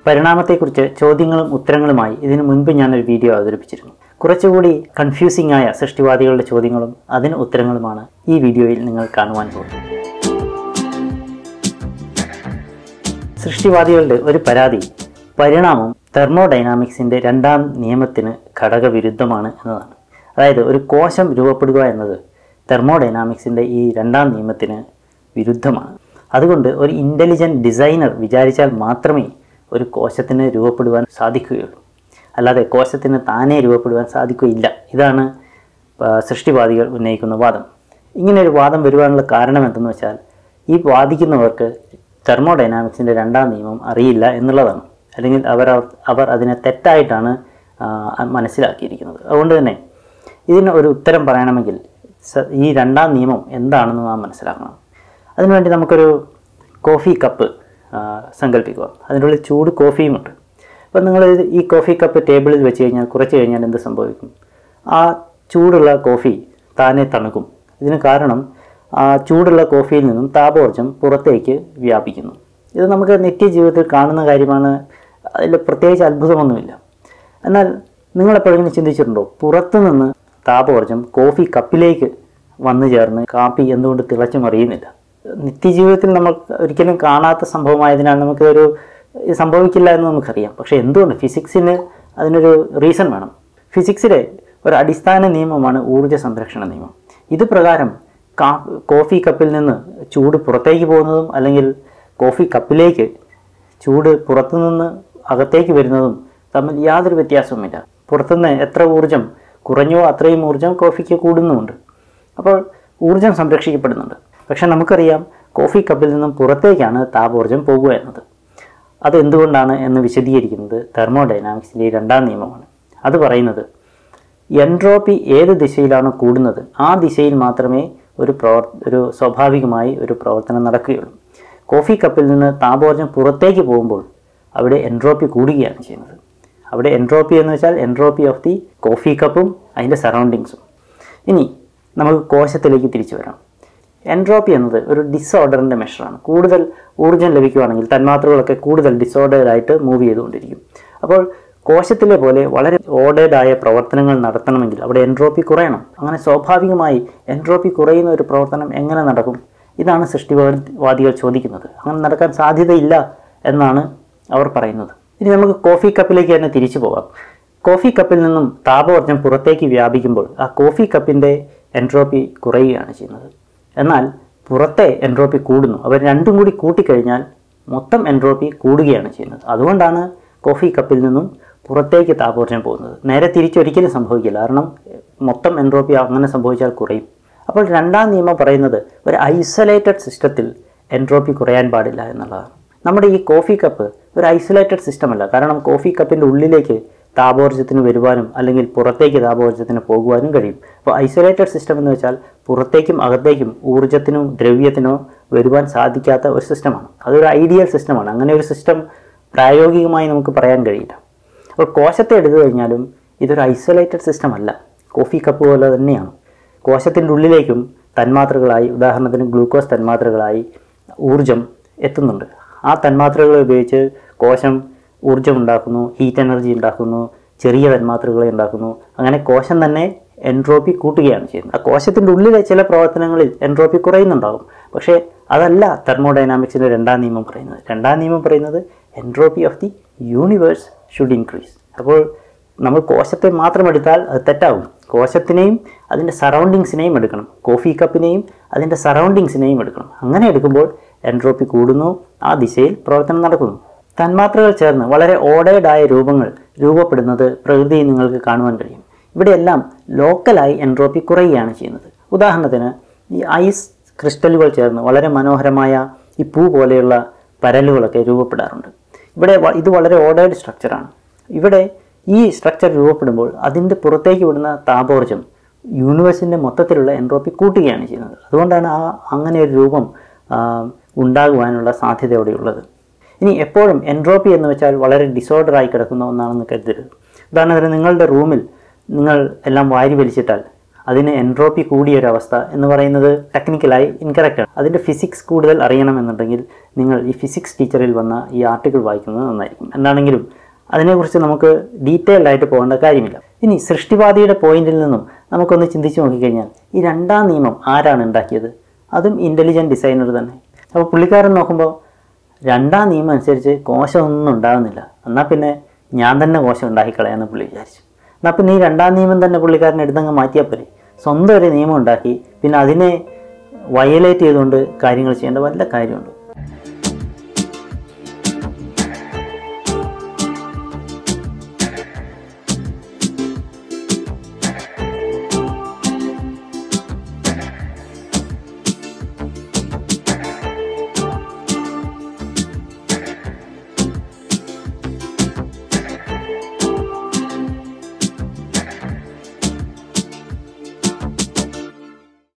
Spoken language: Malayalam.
പരിണാമത്തെക്കുറിച്ച് ചോദ്യങ്ങളും ഉത്തരങ്ങളുമായി ഇതിനു മുൻപ് ഞാനൊരു വീഡിയോ അവതരിപ്പിച്ചിരുന്നു കുറച്ചുകൂടി കൺഫ്യൂസിംഗ് ആയ സൃഷ്ടിവാദികളുടെ ചോദ്യങ്ങളും അതിന് ഉത്തരങ്ങളുമാണ് ഈ വീഡിയോയിൽ നിങ്ങൾ കാണുവാൻ പോകുന്നത് സൃഷ്ടിവാദികളുടെ ഒരു പരാതി പരിണാമം തെർമോഡൈനാമിക്സിന്റെ രണ്ടാം നിയമത്തിന് ഘടകവിരുദ്ധമാണ് എന്നതാണ് അതായത് ഒരു കോശം രൂപപ്പെടുക എന്നത് തെർമോഡൈനാമിക്സിന്റെ ഈ രണ്ടാം നിയമത്തിന് വിരുദ്ധമാണ് അതുകൊണ്ട് ഒരു ഇൻ്റലിജൻറ്റ് ഡിസൈനർ വിചാരിച്ചാൽ മാത്രമേ ഒരു കോശത്തിന് രൂപപ്പെടുവാൻ സാധിക്കുകയുള്ളൂ അല്ലാതെ കോശത്തിന് താനേ രൂപപ്പെടുവാൻ സാധിക്കുകയില്ല ഇതാണ് ആ, സൃഷ്ടിവാദികൾ ഉന്നയിക്കുന്ന വാദം ഇങ്ങനെ ഒരു വാദം വരുവാനുള്ള കാരണം എന്തെന്ന് വെച്ചാൽ ഈ വാദിക്കുന്നവർക്ക് തെർമോഡൈനാമിക്സിൻ്റെ രണ്ടാം നിയമം അറിയില്ല എന്നുള്ളതാണ് അല്ലെങ്കിൽ അവർ അവർ അതിനെ തെറ്റായിട്ടാണ് ആ, മനസ്സിലാക്കിയിരിക്കുന്നത് അതുകൊണ്ട് തന്നെ ഇതിന് ഒരു ഉത്തരം പറയണമെങ്കിൽ സ- ഈ രണ്ടാം നിയമം എന്താണെന്ന് നാം മനസ്സിലാക്കണം അതിനുവേണ്ടി നമുക്കൊരു കോഫി കപ്പ് ആ, സങ്കല്പിക്കുക അതിൻ്റെ ഉള്ളിൽ ചൂട് കോഫിയുമുണ്ട് അപ്പോൾ നിങ്ങൾ ഈ കോഫി കപ്പ് ടേബിളിൽ വെച്ച് കഴിഞ്ഞാൽ കുറച്ച് കഴിഞ്ഞാൽ എന്ത് സംഭവിക്കും ആ ചൂടുള്ള കോഫി താനെ തണുക്കും ഇതിന് കാരണം ആ ചൂടുള്ള കോഫിയിൽ നിന്നും താപോർജ്ജം പുറത്തേക്ക് വ്യാപിക്കുന്നു ഇത് നമുക്ക് നിത്യജീവിതത്തിൽ കാണുന്ന കാര്യമാണ് അതിൽ പ്രത്യേകിച്ച് അത്ഭുതമൊന്നുമില്ല എന്നാൽ നിങ്ങളെപ്പോഴെങ്കിലും ചിന്തിച്ചിട്ടുണ്ടോ പുറത്തു നിന്ന് താപോർജ്ജം കോഫി കപ്പിലേക്ക് വന്നു ചേർന്ന് കാപ്പി എന്തുകൊണ്ട് തിളച്ചു മറിയുന്നില്ല നിത്യജീവിതത്തിൽ നമ്മൾ ഒരിക്കലും കാണാത്ത സംഭവമായതിനാൽ നമുക്കൊരു ഇത് സംഭവിക്കില്ല എന്ന് നമുക്കറിയാം പക്ഷേ എന്തുകൊണ്ട് ഫിസിക്സിന് അതിനൊരു റീസൺ വേണം ഫിസിക്സിലെ ഒരു അടിസ്ഥാന നിയമമാണ് ഊർജ്ജ സംരക്ഷണ നിയമം ഇത് പ്രകാരം കാ കോഫി കപ്പിൽ നിന്ന് ചൂട് പുറത്തേക്ക് പോകുന്നതും അല്ലെങ്കിൽ കോഫി കപ്പിലേക്ക് ചൂട് പുറത്തുനിന്ന് അകത്തേക്ക് വരുന്നതും തമ്മിൽ യാതൊരു വ്യത്യാസവുമില്ല പുറത്തുനിന്ന് എത്ര ഊർജം കുറഞ്ഞോ അത്രയും ഊർജം കോഫിക്ക് കൂടുന്നുമുണ്ട് അപ്പോൾ ഊർജം സംരക്ഷിക്കപ്പെടുന്നുണ്ട് പക്ഷെ നമുക്കറിയാം കോഫി കപ്പിൽ നിന്നും പുറത്തേക്കാണ് താപോർജം പോകുക എന്നത് അത് എന്തുകൊണ്ടാണ് എന്ന് വിശദീകരിക്കുന്നത് തെർമോഡൈനാമിക്സിൻ്റെ ഈ രണ്ടാം നിയമമാണ് അത് പറയുന്നത് എൻട്രോപ്പി ഏത് ദിശയിലാണോ കൂടുന്നത് ആ ദിശയിൽ മാത്രമേ ഒരു പ്രവർ ഒരു സ്വാഭാവികമായി ഒരു പ്രവർത്തനം നടക്കുകയുള്ളൂ കോഫി കപ്പിൽ നിന്ന് താപോർജ്ജം പുറത്തേക്ക് പോകുമ്പോൾ അവിടെ എൻട്രോപ്പി കൂടുകയാണ് ചെയ്യുന്നത് അവിടെ എൻട്രോപ്പി എന്ന് വെച്ചാൽ എൻട്രോപ്പി ഓഫ് ദി കോഫി കപ്പും അതിൻ്റെ സറൗണ്ടിങ്സും ഇനി നമുക്ക് കോശത്തിലേക്ക് തിരിച്ചു വരാം എൻട്രോപ്പി എന്നത് ഒരു ഡിസോർഡറിൻ്റെ മെഷറാണ് കൂടുതൽ ഊർജ്ജം ലഭിക്കുകയാണെങ്കിൽ തന്മാത്രകളൊക്കെ കൂടുതൽ ഡിസോർഡേഡായിട്ട് മൂവ് ചെയ്തുകൊണ്ടിരിക്കും അപ്പോൾ കോശത്തിലെ പോലെ വളരെ ഓർഡേഡായ പ്രവർത്തനങ്ങൾ നടത്തണമെങ്കിൽ അവിടെ എൻട്രോപ്പി കുറയണം അങ്ങനെ സ്വാഭാവികമായി എൻട്രോപ്പി കുറയുന്ന ഒരു പ്രവർത്തനം എങ്ങനെ നടക്കും ഇതാണ് സൃഷ്ടിവാദികൾ ചോദിക്കുന്നത് അങ്ങനെ നടക്കാൻ സാധ്യതയില്ല എന്നാണ് അവർ പറയുന്നത് ഇനി നമുക്ക് കോഫി കപ്പിലേക്ക് തന്നെ തിരിച്ചു പോകാം കോഫി കപ്പിൽ നിന്നും താപോർജ്ജം പുറത്തേക്ക് വ്യാപിക്കുമ്പോൾ ആ കോഫി കപ്പിൻ്റെ എൻട്രോപ്പി കുറയുകയാണ് ചെയ്യുന്നത് എന്നാൽ പുറത്തെ എൻട്രോപ്പി കൂടുന്നു അവർ രണ്ടും കൂടി കൂട്ടിക്കഴിഞ്ഞാൽ മൊത്തം എൻട്രോപ്പി കൂടുകയാണ് ചെയ്യുന്നത് അതുകൊണ്ടാണ് കോഫി കപ്പിൽ നിന്നും പുറത്തേക്ക് താപോർജ്ജം പോകുന്നത് നേരെ തിരിച്ചൊരിക്കലും സംഭവിക്കില്ല കാരണം മൊത്തം എൻട്രോപ്പി അങ്ങനെ സംഭവിച്ചാൽ കുറയും അപ്പോൾ രണ്ടാം നിയമം പറയുന്നത് ഒരു ഐസൊലേറ്റഡ് സിസ്റ്റത്തിൽ എൻട്രോപ്പി കുറയാൻ പാടില്ല എന്നുള്ളതാണ് നമ്മുടെ ഈ കോഫി കപ്പ് ഒരു ഐസൊലേറ്റഡ് സിസ്റ്റം അല്ല കാരണം കോഫി കപ്പിൻ്റെ ഉള്ളിലേക്ക് താപോർജ്ജത്തിന് വരുവാനും അല്ലെങ്കിൽ പുറത്തേക്ക് താപോർജ്ജത്തിന് പോകുവാനും കഴിയും അപ്പോൾ ഐസൊലേറ്റഡ് സിസ്റ്റം എന്ന് വെച്ചാൽ പുറത്തേക്കും അകത്തേക്കും ഊർജ്ജത്തിനും ദ്രവ്യത്തിനോ വരുവാൻ സാധിക്കാത്ത ഒരു സിസ്റ്റമാണ് അതൊരു ഐഡിയൽ സിസ്റ്റമാണ് അങ്ങനെ ഒരു സിസ്റ്റം പ്രായോഗികമായി നമുക്ക് പറയാൻ കഴിയില്ല അപ്പോൾ കോശത്തെ എടുത്തു കഴിഞ്ഞാലും ഇതൊരു ഐസൊലേറ്റഡ് സിസ്റ്റം അല്ല കോഫി കപ്പ് പോലെ തന്നെയാണ് കോശത്തിൻ്റെ ഉള്ളിലേക്കും തന്മാത്രകളായി ഉദാഹരണത്തിന് ഗ്ലൂക്കോസ് തന്മാത്രകളായി ഊർജം എത്തുന്നുണ്ട് ആ തന്മാത്രകൾ ഉപയോഗിച്ച് കോശം ഊർജം ഉണ്ടാക്കുന്നു ഹീറ്റ് എനർജി ഉണ്ടാക്കുന്നു ചെറിയ തന്മാത്രകളെ ഉണ്ടാക്കുന്നു അങ്ങനെ കോശം തന്നെ എൻട്രോപ്പി കൂട്ടുകയാണ് ചെയ്യുന്നത് ആ കോശത്തിൻ്റെ ഉള്ളിലെ ചില പ്രവർത്തനങ്ങളിൽ എൻട്രോപ്പി കുറയുന്നുണ്ടാകും പക്ഷേ അതല്ല തെർമോഡൈനാമിക്സിൻ്റെ രണ്ടാം നിയമം പറയുന്നത് രണ്ടാം നിയമം പറയുന്നത് entropy of the universe should increase അപ്പോൾ നമ്മൾ കോശത്തെ മാത്രം എടുത്താൽ അത് തെറ്റാവും കോശത്തിനെയും അതിൻ്റെ സറൗണ്ടിങ്സിനെയും എടുക്കണം കോഫി കപ്പിനെയും അതിൻ്റെ സറൗണ്ടിങ്സിനെയും എടുക്കണം അങ്ങനെ എടുക്കുമ്പോൾ എൻട്രോപ്പി കൂടുന്നു ആ ദിശയിൽ പ്രവർത്തനം നടക്കുന്നു തന്മാത്രകൾ ചേർന്ന് വളരെ ഓർഡേഡായ രൂപങ്ങൾ രൂപപ്പെടുന്നത് പ്രകൃതിയിൽ നിങ്ങൾക്ക് കാണുവാൻ കഴിയും ഇവിടെയെല്ലാം ലോക്കലായി എൻട്രോപ്പി കുറയുകയാണ് ചെയ്യുന്നത് ഉദാഹരണത്തിന് ഈ ഐസ് ക്രിസ്റ്റലുകൾ ചേർന്ന് വളരെ മനോഹരമായ ഈ പൂ പോലെയുള്ള പരലുകളൊക്കെ രൂപപ്പെടാറുണ്ട് ഇവിടെ വ- ഇത് വളരെ ഓർഡേഡ് സ്ട്രക്ചറാണ് ഇവിടെ ഈ സ്ട്രക്ചർ രൂപപ്പെടുമ്പോൾ അതിൻ്റെ പുറത്തേക്ക് വിടുന്ന താപോർജ്ജം യൂണിവേഴ്സിൻ്റെ മൊത്തത്തിലുള്ള എൻട്രോപ്പി കൂട്ടുകയാണ് ചെയ്യുന്നത് അതുകൊണ്ടാണ് ആ അങ്ങനെ ഒരു രൂപം ആ, ഉണ്ടാകുവാനുള്ള സാധ്യത അവിടെയുള്ളത് ഇനി എപ്പോഴും എൻട്രോപ്പി എന്ന് വെച്ചാൽ വളരെ ഡിസോർഡർ ആയി കിടക്കുന്ന ഒന്നാണെന്ന് കരുതരുത് ഉദാഹരണത്തിന് നിങ്ങളുടെ റൂമിൽ നിങ്ങൾ എല്ലാം വാരി വലിച്ചിട്ടാൽ അതിന് എൻട്രോപ്പി കൂടിയ ഒരു അവസ്ഥ എന്ന് പറയുന്നത് ടെക്നിക്കലായി ഇൻകറക്റ്റ് ആണ് അതിൻ്റെ ഫിസിക്സ് കൂടുതൽ അറിയണമെന്നുണ്ടെങ്കിൽ നിങ്ങൾ ഈ ഫിസിക്സ് ടീച്ചറിൽ വന്ന ഈ ആർട്ടിക്കിൾ വായിക്കുന്നത് നന്നായിരിക്കും എന്താണെങ്കിലും അതിനെക്കുറിച്ച് നമുക്ക് ഡീറ്റെയിൽഡ് ആയിട്ട് പോകേണ്ട കാര്യമില്ല ഇനി സൃഷ്ടിവാദിയുടെ പോയിന്റിൽ നിന്നും നമുക്കൊന്ന് ചിന്തിച്ച് നോക്കിക്കഴിഞ്ഞാൽ ഈ രണ്ടാം നിയമം ആരാണ് ഉണ്ടാക്കിയത് അതും ഇൻ്റലിജൻറ്റ് ഡിസൈനർ തന്നെ അപ്പോൾ പുള്ളിക്കാരൻ നോക്കുമ്പോൾ രണ്ടാം നിയമം അനുസരിച്ച് കോശമൊന്നും ഉണ്ടാകുന്നില്ല എന്നാൽ പിന്നെ ഞാൻ തന്നെ കോശം ഉണ്ടാക്കിക്കളയാന്ന് പുള്ളി വിചാരിച്ചു എന്നാൽ പിന്നെ ഈ രണ്ടാം നിയമം തന്നെ പുള്ളിക്കാരൻ എടുത്തങ്ങ് മാറ്റിയാൽ പോരെ സ്വന്തം ഒരു നിയമം ഉണ്ടാക്കി പിന്നെ അതിനെ വയലേറ്റ് ചെയ്തുകൊണ്ട് കാര്യങ്ങൾ ചെയ്യേണ്ട വല്ല കാര്യമുണ്ട്